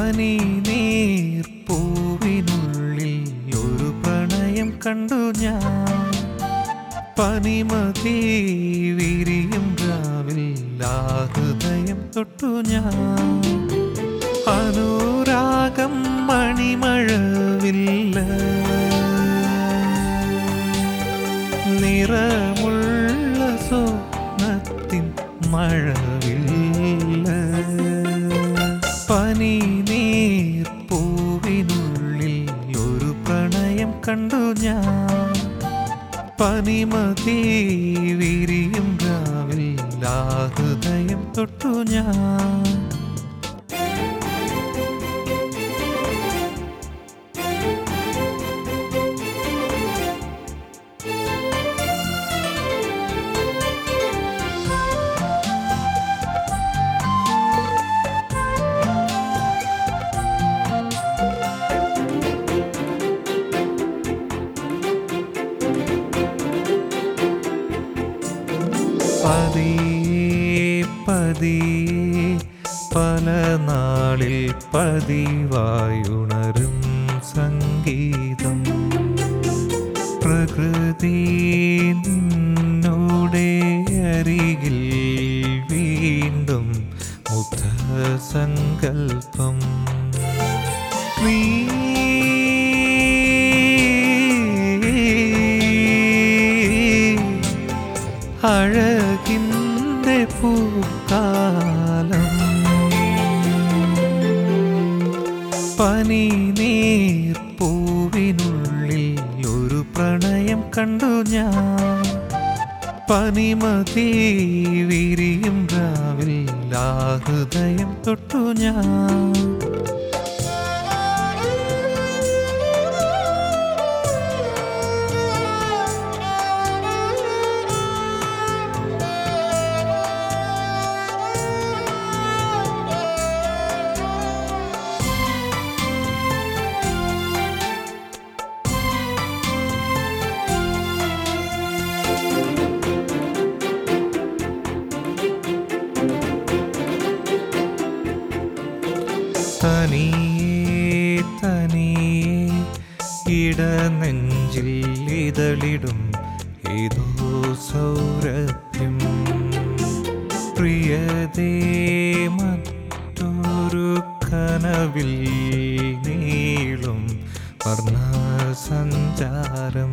പനി നീർപ്പൂവിനുള്ളിൽ ഒരു പ്രണയം കണ്ടു ഞാൻ പനിമതി വിരിയും രാവിൽ ആ ഹൃദയം തൊട്ടു ഞാൻ അനുരാഗം മണിമഴവില്ല നിറമുള്ള സ്വപ്നത്തിൻ മഴവില്ല പനി നീർപ്പൂവിനുള്ളിൽ ഒരു പ്രണയം കണ്ടു ഞാൻ പനിമതി വിരിയും രാവിൽ ആ ഹൃദയം തൊട്ടു ഞാൻ പതിയെ പതിയെ പല നാളിൽ പതിവായുണരും സംഗീതം പ്രകൃതി നിന്നോടെ അരികിൽ വീണ്ടും മുഗ്ധ സങ്കൽപ്പം നീ അഴകിൻ്റെ പൂക്കാലം പനി നീർപ്പൂവിനുള്ളിൽ ഒരു പ്രണയം കണ്ടു ഞാൻ പനിമതി വിരിയും രാവിൽ ആ ഹൃദയം തൊട്ടു ഞാൻ തനിയേ തനിയേ ഇടനെഞ്ചിൽ ഇതളിടും ഏതോ സൗരഭ്യം പ്രിയതേ മറ്റൊരു കനവിൽ നീളും വർണ്ണസഞ്ചാരം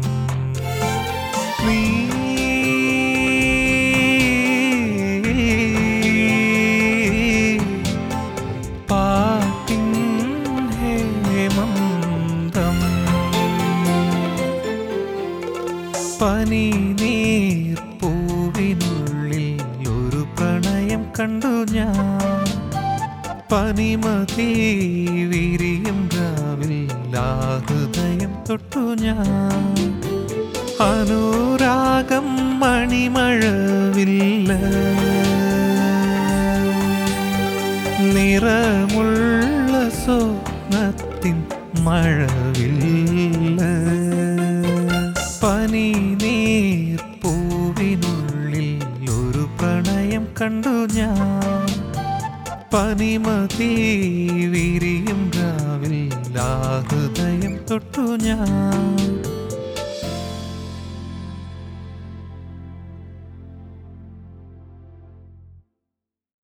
നീ പാട്ടിൻ ഹേമന്തം പനി നീർപ്പൂവിനുള്ളിൽ ഒരു പ്രണയം കണ്ടു ഞാൻ പനിമതി വിരിയും രാവിൽ ആ ഹൃദയം തൊട്ടു ഞാൻ അനുരാഗം മണിമഴവില്ല നിറമുള്ള സ്വപ്നത്തിൻ മഴവില്ല പനി നീർപ്പൂവിനുള്ളിൽ ഒരു പ്രണയം കണ്ടു ഞാൻ പനിമതി വിരിയും രാവിൽ ആ ഹൃദയം തൊട്ടു ഞാൻ